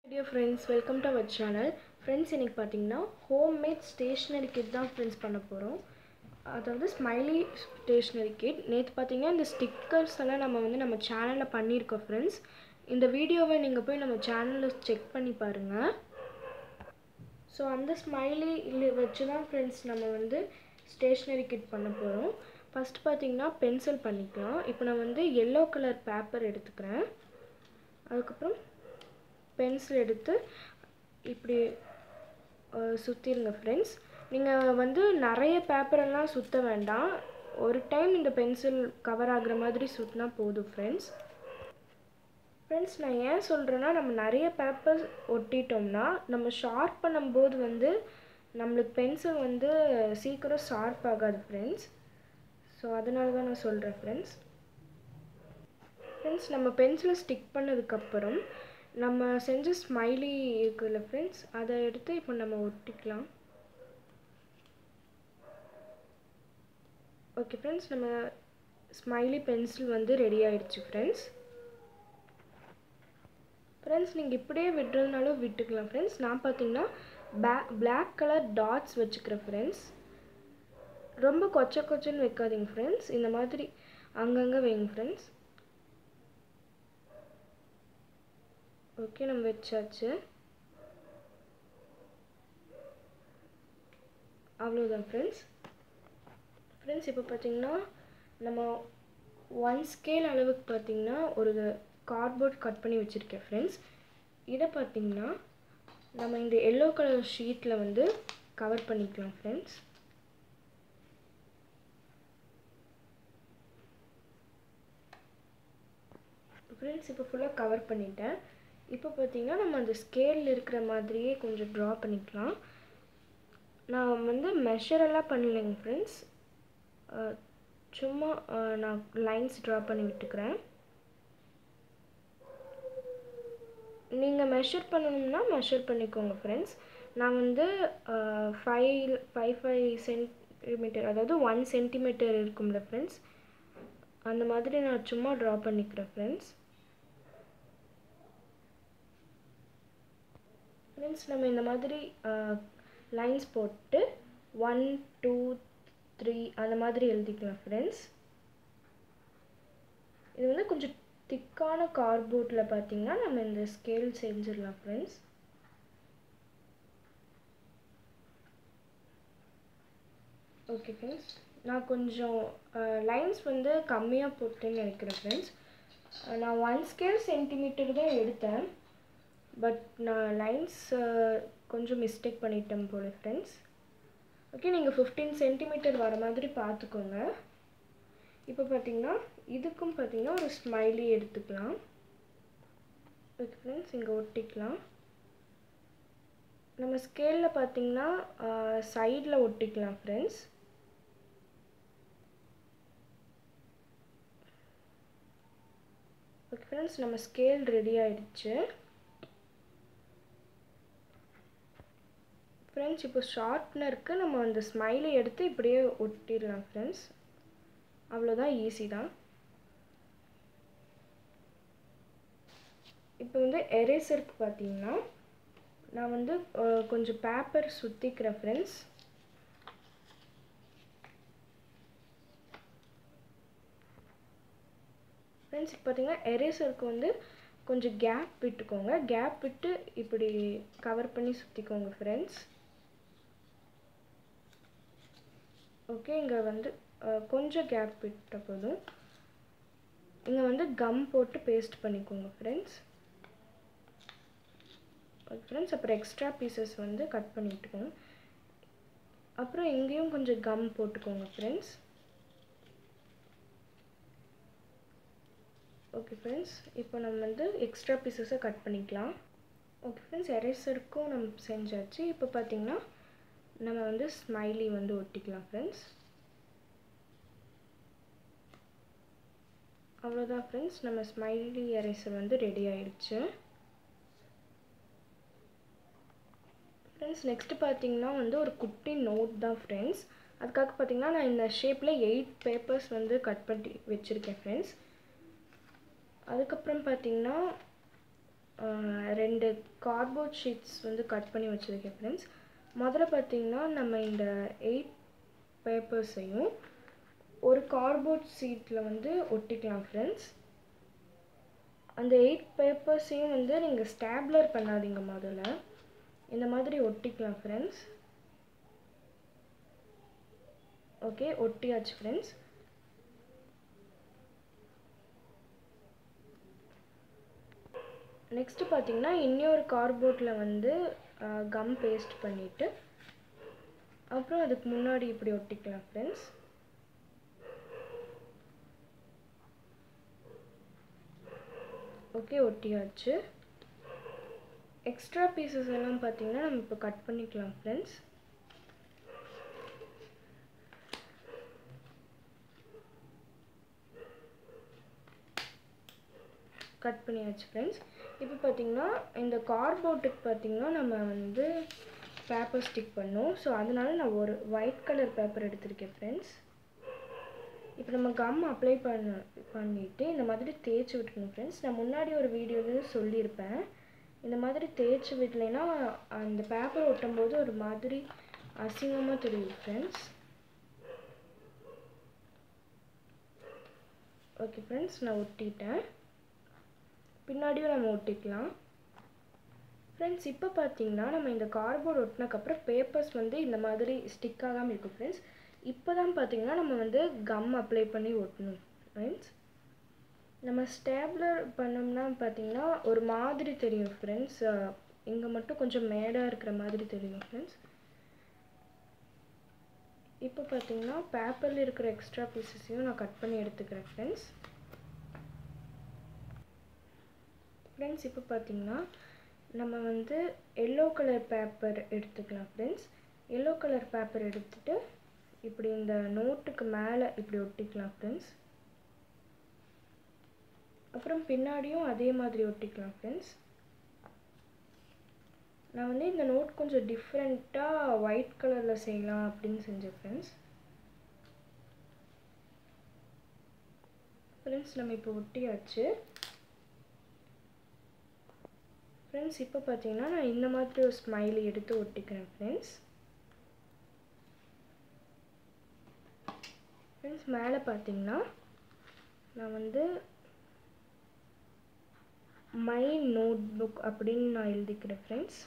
dear friends welcome to our channel friends இன்றைக்கி பார்த்தீங்கன்னா homemade stationery kit தான் friends பண்ண போகிறோம் அதாவது ஸ்மைலி ஸ்டேஷ்னரி கிட் நேற்று பார்த்தீங்கன்னா இந்த ஸ்டிக்கர்ஸ் எல்லாம் நம்ம வந்து நம்ம சேனலில் பண்ணியிருக்கோம் ஃப்ரெண்ட்ஸ் இந்த வீடியோவை நீங்கள் போய் நம்ம சேனலில் செக் பண்ணி பாருங்கள் ஸோ அந்த ஸ்மைலி இல்லை வச்சு தான் ஃப்ரெண்ட்ஸ் நம்ம வந்து ஸ்டேஷ்னரி கிட் பண்ண போகிறோம் ஃபஸ்ட் பார்த்தீங்கன்னா பென்சில் பண்ணிக்கலாம் இப்போ நான் வந்து எல்லோ கலர் பேப்பர் எடுத்துக்கிறேன் அதுக்கப்புறம் பென்சில் எடுத்து இப்படி சுற்றிருங்க ஃப்ரெண்ட்ஸ் நீங்கள் வந்து நிறைய பேப்பரெல்லாம் சுற்ற வேண்டாம் ஒரு டைம் இந்த பென்சில் கவர் ஆகுற மாதிரி சுற்றினா போதும் ஃப்ரெண்ட்ஸ் ஃப்ரெண்ட்ஸ் நான் ஏன் சொல்கிறேன்னா நம்ம நிறைய பேப்பர் ஒட்டிட்டோம்னா நம்ம ஷார்ப் பண்ணும்போது வந்து நம்மளுக்கு பென்சில் வந்து சீக்கிரம் ஷார்ப் ஆகாது ஃப்ரெண்ட்ஸ் ஸோ அதனால தான் நான் சொல்கிறேன் ஃப்ரெண்ட்ஸ் ஃப்ரெண்ட்ஸ் நம்ம பென்சிலை ஸ்டிக் பண்ணதுக்கப்புறம் நம்ம செஞ்ச ஸ்மைலி இருக்குல்ல ஃப்ரெண்ட்ஸ் அதை எடுத்து இப்போ நம்ம ஒட்டிக்கலாம் ஓகே ஃப்ரெண்ட்ஸ் நம்ம ஸ்மைலி பென்சில் வந்து ரெடி ஆயிடுச்சு ஃப்ரெண்ட்ஸ் ஃப்ரெண்ட்ஸ் நீங்கள் இப்படியே விடுறதுனாலும் விட்டுக்கலாம் ஃப்ரெண்ட்ஸ் நான் பார்த்தீங்கன்னா பே பிளாக் கலர் டாட்ஸ் வச்சுக்கிறேன் ஃப்ரெண்ட்ஸ் ரொம்ப கொச்ச கொச்சன்னு வைக்காதீங்க ஃப்ரெண்ட்ஸ் இந்த மாதிரி அங்கங்கே வைங்க ஃப்ரெண்ட்ஸ் ஓகே நம்ம வச்சாச்சு அவ்வளோதான் ஃப்ரெண்ட்ஸ் ஃப்ரெண்ட்ஸ் இப்போ பார்த்தீங்கன்னா நம்ம ஒன் ஸ்கேல் அளவுக்கு பார்த்தீங்கன்னா ஒரு கார்ட்போர்ட் கட் பண்ணி வச்சுருக்கேன் ஃப்ரெண்ட்ஸ் இதை பார்த்தீங்கன்னா நம்ம இந்த எல்லோ கலர் ஷீட்டில் வந்து கவர் பண்ணிக்கலாம் ஃப்ரெண்ட்ஸ் ஃப்ரெண்ட்ஸ் இப்போ ஃபுல்லாக கவர் பண்ணிட்டேன் இப்போ பார்த்தீங்கன்னா நம்ம அந்த ஸ்கேலில் இருக்கிற மாதிரியே கொஞ்சம் ட்ரா பண்ணிக்கலாம் நான் வந்து மெஷரெல்லாம் பண்ணலைங்க ஃப்ரெண்ட்ஸ் சும்மா நான் லைன்ஸ் ட்ரா பண்ணி விட்டுக்கிறேன் நீங்கள் மெஷர் பண்ணணும்னா மெஷர் பண்ணிக்கோங்க ஃப்ரெண்ட்ஸ் நான் வந்து ஃபைவ் ஃபைவ் ஃபைவ் சென்டிமீட்டர் அதாவது ஒன் சென்டிமீட்டர் இருக்கும்ல ஃப்ரெண்ட்ஸ் அந்த மாதிரி நான் சும்மா ட்ரா பண்ணிக்கிறேன் ஃப்ரெண்ட்ஸ் ஃப்ரெண்ட்ஸ் நம்ம இந்த மாதிரி லைன்ஸ் போட்டு ஒன் டூ த்ரீ அந்த மாதிரி எழுதிக்கலாம் ஃப்ரெண்ட்ஸ் இது வந்து கொஞ்சம் திக்கான கார்போர்டில் பார்த்தீங்கன்னா நம்ம இந்த ஸ்கேல் செஞ்சிடலாம் ஃப்ரெண்ட்ஸ் ஓகே ஃப்ரெண்ட்ஸ் நான் கொஞ்சம் லைன்ஸ் வந்து கம்மியாக போட்டேன்னு நினைக்கிறேன் ஃப்ரெண்ட்ஸ் நான் ஒன் ஸ்கேல் சென்டிமீட்டர் தான் எடுத்தேன் பட் நான் லைன்ஸ் கொஞ்சம் மிஸ்டேக் பண்ணிட்டேன் போல் ஃப்ரெண்ட்ஸ் ஓகே நீங்கள் ஃபிஃப்டீன் சென்டிமீட்டர் வர மாதிரி பார்த்துக்கோங்க இப்போ பார்த்தீங்கன்னா இதுக்கும் பார்த்தீங்கன்னா ஒரு ஸ்மைலி எடுத்துக்கலாம் ஓகே ஃப்ரெண்ட்ஸ் இங்கே ஒட்டிக்கலாம் நம்ம ஸ்கேலில் பார்த்தீங்கன்னா சைடில் ஒட்டிக்கலாம் ஃப்ரெண்ட்ஸ் ஓகே ஃப்ரெண்ட்ஸ் நம்ம ஸ்கேல் ரெடி ஆயிடுச்சு ஃப்ரெண்ட்ஸ் இப்போ ஷார்ப்னருக்கு நம்ம அந்த ஸ்மைலை எடுத்து இப்படியே ஒட்டிடலாம் ஃப்ரெண்ட்ஸ் அவ்வளோதான் ஈஸி தான் இப்போ வந்து எரேசருக்கு பார்த்தீங்கன்னா நான் வந்து கொஞ்சம் பேப்பர் சுற்றிக்கிறேன் ஃப்ரெண்ட்ஸ் ஃப்ரெண்ட்ஸ் இப்போ பார்த்தீங்கன்னா எரேசருக்கு வந்து கொஞ்சம் கேப் விட்டுக்கோங்க கேப் விட்டு இப்படி கவர் பண்ணி சுற்றிக்கோங்க ஃப்ரெண்ட்ஸ் ஓகே இங்கே வந்து கொஞ்சம் கேப் விட்ட போதும் இங்கே வந்து கம் போட்டு பேஸ்ட் பண்ணிக்கோங்க ஃப்ரெண்ட்ஸ் ஓகே ஃப்ரெண்ட்ஸ் அப்புறம் எக்ஸ்ட்ரா பீசஸ் வந்து கட் பண்ணிட்டுக்கோங்க அப்புறம் இங்கேயும் கொஞ்சம் கம் போட்டுக்கோங்க ஃப்ரெண்ட்ஸ் ஓகே ஃப்ரெண்ட்ஸ் இப்போ நம்ம வந்து எக்ஸ்ட்ரா பீசஸை கட் பண்ணிக்கலாம் ஓகே ஃப்ரெண்ட்ஸ் எரேசருக்கும் நம்ம செஞ்சாச்சு இப்போ பார்த்தீங்கன்னா நம்ம வந்து ஸ்மைலி வந்து ஒட்டிக்கலாம் ஃப்ரெண்ட்ஸ் அவ்வளோதான் ஃப்ரெண்ட்ஸ் நம்ம ஸ்மைலி எரேசர் வந்து ரெடி ஆயிடுச்சு ஃப்ரெண்ட்ஸ் நெக்ஸ்ட்டு பார்த்தீங்கன்னா வந்து ஒரு குட்டி நோட் தான் ஃப்ரெண்ட்ஸ் அதுக்காக பார்த்தீங்கன்னா நான் இந்த ஷேப்பில் எயிட் பேப்பர்ஸ் வந்து கட் பண்ணி வச்சுருக்கேன் ஃப்ரெண்ட்ஸ் அதுக்கப்புறம் பார்த்தீங்கன்னா ரெண்டு கார்ட்போர்ட் ஷீட்ஸ் வந்து கட் பண்ணி வச்சுருக்கேன் ஃப்ரெண்ட்ஸ் முதல்ல பார்த்திங்கன்னா நம்ம இந்த எயிட் பேப்பர்ஸையும் ஒரு கார்ட்போர்ட் ஷீட்டில் வந்து ஒட்டிக்கலாம் ஃப்ரெண்ட்ஸ் அந்த எயிட் பேப்பர்ஸையும் வந்து நீங்கள் ஸ்டாப்லர் பண்ணாதீங்க முதல்ல இந்த மாதிரி ஒட்டிக்கலாம் ஃப்ரெண்ட்ஸ் ஓகே ஒட்டியாச்சு ஃப்ரெண்ட்ஸ் நெக்ஸ்ட்டு பார்த்தீங்கன்னா இன்னொரு கார்போர்டில் வந்து கம் பேஸ்ட் பண்ணிவிட்டு அப்புறம் அதுக்கு முன்னாடி இப்படி ஒட்டிக்கலாம் ஃப்ரெண்ட்ஸ் ஓகே ஒட்டியாச்சு எக்ஸ்ட்ரா பீசஸ் எல்லாம் பார்த்தீங்கன்னா நம்ம இப்போ கட் பண்ணிக்கலாம் ஃப்ரெண்ட்ஸ் கட் பண்ணியாச்சு ஃப்ரெண்ட்ஸ் இப்போ பார்த்தீங்கன்னா இந்த கார்போர்ட்டுக்கு பார்த்தீங்கன்னா நம்ம வந்து பேப்பர் ஸ்டிக் பண்ணோம் ஸோ அதனால நான் ஒரு ஒயிட் கலர் பேப்பர் எடுத்திருக்கேன் ஃப்ரெண்ட்ஸ் இப்போ நம்ம கம் அப்ளை பண்ண பண்ணிவிட்டு இந்த மாதிரி தேய்ச்சி விட்டுக்கணும் ஃப்ரெண்ட்ஸ் நான் முன்னாடி ஒரு வீடியோவில் சொல்லியிருப்பேன் இந்த மாதிரி தேய்ச்சி விடலைன்னா அந்த பேப்பர் ஒட்டும்போது ஒரு மாதிரி அசிங்கமாக தெரியும் ஃப்ரெண்ட்ஸ் ஓகே ஃப்ரெண்ட்ஸ் நான் ஒட்டிட்டேன் பின்னாடியும் நம்ம ஒட்டிக்கலாம் ஃப்ரெண்ட்ஸ் இப்போ பார்த்தீங்கன்னா நம்ம இந்த கார்போர்ட் ஒட்டினக்கப்புறம் பேப்பர்ஸ் வந்து இந்த மாதிரி ஸ்டிக் ஆகாமல் இருக்கும் ஃப்ரெண்ட்ஸ் இப்போ தான் பார்த்தீங்கன்னா நம்ம வந்து கம் அப்ளை பண்ணி ஒட்டணும் ஃப்ரெண்ட்ஸ் நம்ம ஸ்டேப்லர் பண்ணோம்னா பார்த்தீங்கன்னா ஒரு மாதிரி தெரியும் ஃப்ரெண்ட்ஸ் இங்கே மட்டும் கொஞ்சம் மேடாக இருக்கிற மாதிரி தெரியும் ஃப்ரெண்ட்ஸ் இப்போ பார்த்தீங்கன்னா பேப்பரில் இருக்கிற எக்ஸ்ட்ரா பீசஸையும் நான் கட் பண்ணி எடுத்துக்கிறேன் ஃப்ரெண்ட்ஸ் ஃப்ரெண்ட்ஸ் இப்போ பார்த்தீங்கன்னா நம்ம வந்து எல்லோ கலர் பேப்பர் எடுத்துக்கலாம் ஃப்ரெண்ட்ஸ் எல்லோ கலர் பேப்பர் எடுத்துகிட்டு இப்படி இந்த நோட்டுக்கு மேலே இப்படி ஒட்டிக்கலாம் ஃப்ரெண்ட்ஸ் அப்புறம் பின்னாடியும் அதே மாதிரி ஒட்டிக்கலாம் ஃப்ரெண்ட்ஸ் நான் வந்து இந்த நோட் கொஞ்சம் டிஃப்ரெண்ட்டாக ஒயிட் கலரில் செய்யலாம் அப்படின்னு செஞ்சேன் ஃப்ரெண்ட்ஸ் ஃப்ரெண்ட்ஸ் நம்ம இப்போ ஒட்டியாச்சு ஃப்ரெண்ட்ஸ் இப்போ பார்த்தீங்கன்னா நான் இந்த மாதிரி ஒரு ஸ்மைலி எடுத்து ஒட்டிக்கிறேன் ஃப்ரெண்ட்ஸ் ஃப்ரெண்ட்ஸ் மேலே பார்த்தீங்கன்னா நான் வந்து மை நோட் புக் அப்படின்னு நான் எழுதிக்கிறேன் ஃப்ரெண்ட்ஸ்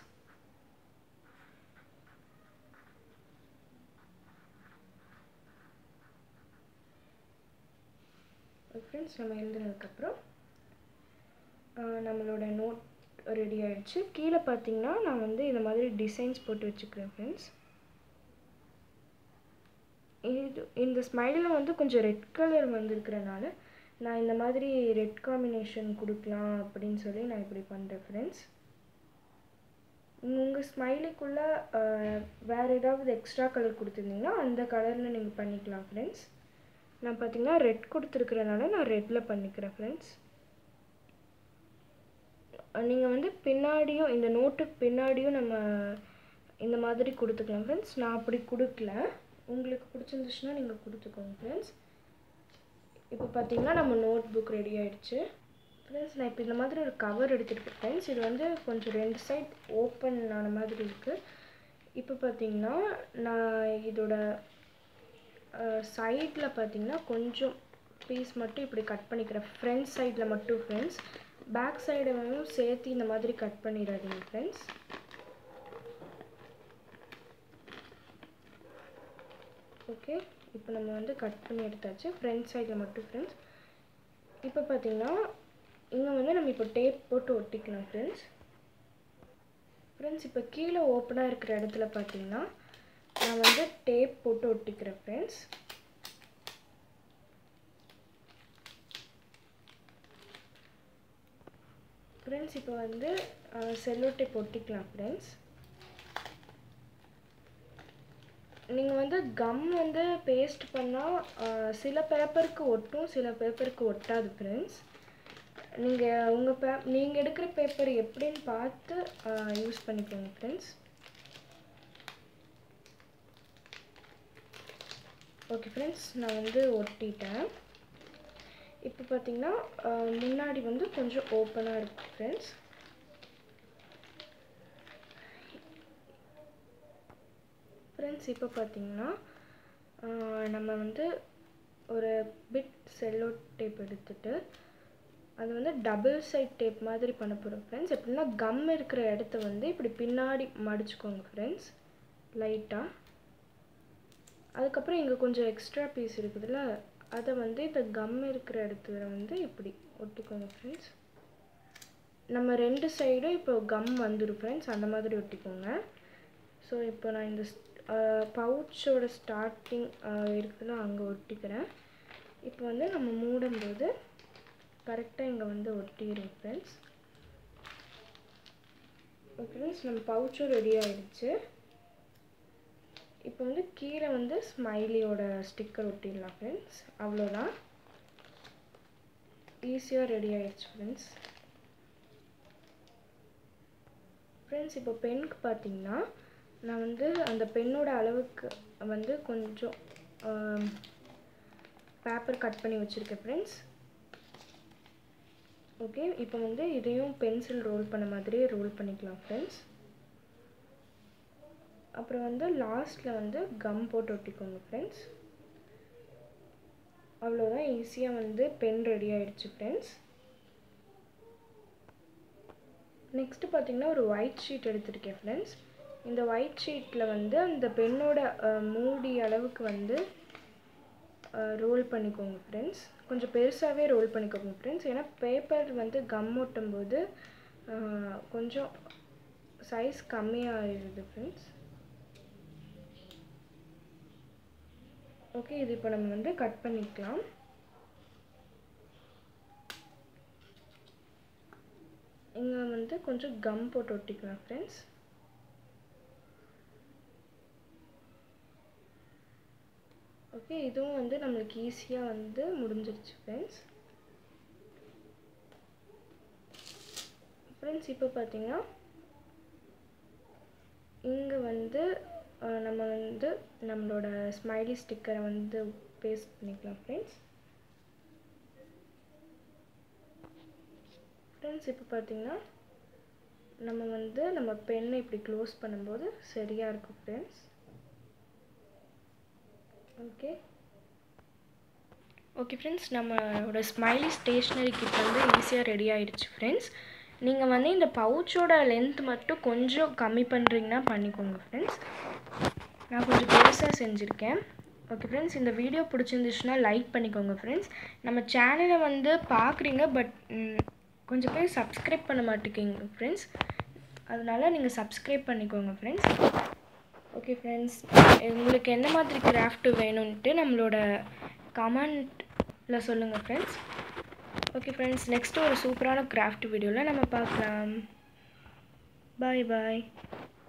ஃப்ரெண்ட்ஸ் நம்ம எழுதுனதுக்கப்புறம் நம்மளோட நோட் ரெடி ஆகிடுச்சு கீழே பார்த்தீங்கன்னா நான் வந்து இந்த மாதிரி டிசைன்ஸ் போட்டு வச்சுக்கிறேன் ஃப்ரெண்ட்ஸ் இது இந்த ஸ்மைலில் வந்து கொஞ்சம் ரெட் கலர் வந்திருக்கிறனால நான் இந்த மாதிரி ரெட் காம்பினேஷன் கொடுக்கலாம் அப்படின்னு சொல்லி நான் இப்படி பண்ணுறேன் ஃப்ரெண்ட்ஸ் உங்கள் ஸ்மைலிக்குள்ளே வேறு ஏதாவது எக்ஸ்ட்ரா கலர் கொடுத்துருந்தீங்கன்னா அந்த கலரில் நீங்கள் பண்ணிக்கலாம் ஃப்ரெண்ட்ஸ் நான் பார்த்தீங்கன்னா ரெட் கொடுத்துருக்கிறனால நான் ரெட்டில் பண்ணிக்கிறேன் ஃப்ரெண்ட்ஸ் நீங்கள் வந்து பின்னாடியும் இந்த நோட்டுக்கு பின்னாடியும் நம்ம இந்த மாதிரி கொடுத்துக்கலாம் ஃப்ரெண்ட்ஸ் நான் அப்படி கொடுக்கல உங்களுக்கு பிடிச்சிருந்துச்சுன்னா நீங்கள் கொடுத்துக்கோங்க ஃப்ரெண்ட்ஸ் இப்போ பார்த்தீங்கன்னா நம்ம நோட் புக் ரெடி ஆகிடுச்சு ஃப்ரெண்ட்ஸ் நான் இப்போ இந்த மாதிரி ஒரு கவர் எடுத்துருக்கேன் ஃப்ரெண்ட்ஸ் இது வந்து கொஞ்சம் ரெண்டு சைட் ஓப்பன் ஆன மாதிரி இருக்குது இப்போ பார்த்தீங்கன்னா நான் இதோட சைடில் பார்த்தீங்கன்னா கொஞ்சம் பீஸ் மட்டும் இப்படி கட் பண்ணிக்கிறேன் ஃப்ரண்ட் சைடில் மட்டும் ஃப்ரெண்ட்ஸ் பேக் சைடையும் சேர்த்து இந்த மாதிரி கட் பண்ணிடாதீங்க ஃப்ரெண்ட்ஸ் ஓகே இப்போ நம்ம வந்து கட் பண்ணி எடுத்தாச்சு ஃப்ரண்ட் சைடில் மட்டும் ஃப்ரெண்ட்ஸ் இப்போ பார்த்தீங்கன்னா இங்கே வந்து நம்ம இப்போ டேப் போட்டு ஒட்டிக்கலாம் ஃப்ரெண்ட்ஸ் ஃப்ரெண்ட்ஸ் இப்போ கீழே ஓப்பனாக இருக்கிற இடத்துல பார்த்தீங்கன்னா நான் வந்து டேப் போட்டு ஒட்டிக்கிறேன் ஃப்ரெண்ட்ஸ் ஃப்ரெண்ட்ஸ் இப்போ வந்து செல்லோ டேப் ஒட்டிக்கலாம் ஃப்ரெண்ட்ஸ் நீங்கள் வந்து கம் வந்து பேஸ்ட் பண்ணால் சில பேப்பருக்கு ஒட்டும் சில பேப்பருக்கு ஒட்டாது ஃப்ரெண்ட்ஸ் நீங்கள் உங்கள் பே நீங்கள் எடுக்கிற பேப்பர் எப்படின்னு பார்த்து யூஸ் பண்ணிக்கோங்க ஃப்ரெண்ட்ஸ் ஓகே ஃப்ரெண்ட்ஸ் நான் வந்து ஒட்டிட்டேன் இப்போ பார்த்தீங்கன்னா முன்னாடி வந்து கொஞ்சம் ஓப்பனாக இருக்குது ஃப்ரெண்ட்ஸ் ஃப்ரெண்ட்ஸ் இப்போ பார்த்தீங்கன்னா ஆஹ், நம்ம வந்து ஒரு பிட் செல்லோ டேப் எடுத்துட்டு அது வந்து டபுள் சைட் டேப் மாதிரி பண்ண போகிறோம் ஃப்ரெண்ட்ஸ் எப்படின்னா கம் இருக்கிற இடத்த வந்து இப்படி பின்னாடி மடிச்சுக்கோங்க ஃப்ரெண்ட்ஸ் லைட்டாக அதுக்கப்புறம் இங்கே கொஞ்சம் எக்ஸ்ட்ரா பீஸ் இருக்குதுல்ல அதை வந்து இந்த கம் இருக்கிற இடத்துல வந்து இப்படி ஒட்டிக்கோங்க ஃப்ரெண்ட்ஸ் நம்ம ரெண்டு சைடும் இப்போ கம் வந்துடும் ஃப்ரெண்ட்ஸ் அந்த மாதிரி ஒட்டிக்கோங்க ஸோ இப்போ நான் இந்த பவுச்சோட ஸ்டார்டிங் இருக்குதுல அங்கே ஒட்டிக்கிறேன் இப்போ வந்து நம்ம மூடும்போது கரெக்டாக இங்கே வந்து ஒட்டிடும் ஃப்ரெண்ட்ஸ் ஓகே ஃப்ரெண்ட்ஸ் நம்ம பவுச்சும் ரெடி ஆயிடுச்சு இப்போ வந்து கீழே வந்து ஸ்மைலியோட ஸ்டிக்கர் ஒட்டிடலாம் ஃப்ரெண்ட்ஸ் அவ்வளோதான் ஈஸியாக ரெடி ஆயிடுச்சு ஃப்ரெண்ட்ஸ் ஃப்ரெண்ட்ஸ் இப்போ பென்க்கு பார்த்தீங்கன்னா நான் வந்து அந்த பென்னோட அளவுக்கு வந்து கொஞ்சம் பேப்பர் கட் பண்ணி வச்சுருக்கேன் ஃப்ரெண்ட்ஸ் ஓகே இப்போ வந்து இதையும் பென்சில் ரோல் பண்ண மாதிரியே ரோல் பண்ணிக்கலாம் ஃப்ரெண்ட்ஸ் அப்புறம் வந்து லாஸ்ட்டில் வந்து கம் போட்டு ஒட்டிக்கோங்க ஃப்ரெண்ட்ஸ் அவ்வளோதான் ஈஸியாக வந்து பென் ரெடி ஆயிடுச்சு ஃப்ரெண்ட்ஸ் நெக்ஸ்ட்டு பார்த்தீங்கன்னா ஒரு ஒயிட் ஷீட் எடுத்திருக்கேன் ஃப்ரெண்ட்ஸ் இந்த ஒயிட் ஷீட்டில் வந்து அந்த பென்னோட மூடி அளவுக்கு வந்து ரோல் பண்ணிக்கோங்க ஃப்ரெண்ட்ஸ் கொஞ்சம் பெருசாகவே ரோல் பண்ணிக்கோங்க ஃப்ரெண்ட்ஸ் ஏன்னா பேப்பர் வந்து கம் ஒட்டும் போது அஹ், கொஞ்சம் சைஸ் கம்மியாகிடுது ஃப்ரெண்ட்ஸ் ஓகே இது இப்போ நம்ம வந்து கட் பண்ணிக்கலாம் இங்கே வந்து கொஞ்சம் கம் போட்டு ஒட்டிக்கலாம் ஃப்ரெண்ட்ஸ் ஓகே இதுவும் வந்து நம்மளுக்கு ஈஸியாக வந்து முடிஞ்சிருச்சு ஃப்ரெண்ட்ஸ் ஃப்ரெண்ட்ஸ் இப்போ பார்த்தீங்கன்னா இங்கே வந்து அஹ், நம்ம வந்து நம்மளோட ஸ்மைலி ஸ்டிக்கரை வந்து பேஸ்ட் பண்ணிக்கலாம் ஃப்ரெண்ட்ஸ் ஃப்ரெண்ட்ஸ் இப்போ பார்த்தீங்கன்னா நம்ம வந்து நம்ம பெண்ணை இப்படி க்ளோஸ் பண்ணும்போது சரியாக இருக்கும் ஃப்ரெண்ட்ஸ் ஓகே ஓகே ஃப்ரெண்ட்ஸ் நம்மளோட ஸ்மைலி ஸ்டேஷ்னரி கிட் வந்து ஈஸியாக ரெடி ஆயிடுச்சு ஃப்ரெண்ட்ஸ் நீங்கள் வந்து இந்த பவுச்சோட லென்த் மட்டும் கொஞ்சம் கம்மி பண்ணுறீங்கன்னா பண்ணிக்கோங்க ஃப்ரெண்ட்ஸ் நான் கொஞ்சம் பெருசாக செஞ்சுருக்கேன் ஓகே ஃப்ரெண்ட்ஸ் இந்த வீடியோ பிடிச்சிருந்துச்சுன்னா லைக் பண்ணிக்கோங்க ஃப்ரெண்ட்ஸ் நம்ம சேனலை வந்து பார்க்குறீங்க பட் கொஞ்சம் பேர் சப்ஸ்கிரைப் பண்ண மாட்டேங்கிங்க ஃப்ரெண்ட்ஸ் அதனால நீங்கள் சப்ஸ்கிரைப் பண்ணிக்கோங்க ஃப்ரெண்ட்ஸ் ஓகே ஃப்ரெண்ட்ஸ் உங்களுக்கு என்ன மாதிரி கிராஃப்ட் வேணும்ன்ட்டு நம்மளோட கமெண்ட்டில் சொல்லுங்கள் ஃப்ரெண்ட்ஸ் ஓகே ஃப்ரெண்ட்ஸ் நெக்ஸ்ட்டு ஒரு சூப்பரான கிராஃப்ட் வீடியோவில் நம்ம பார்க்கலாம் பாய் பாய்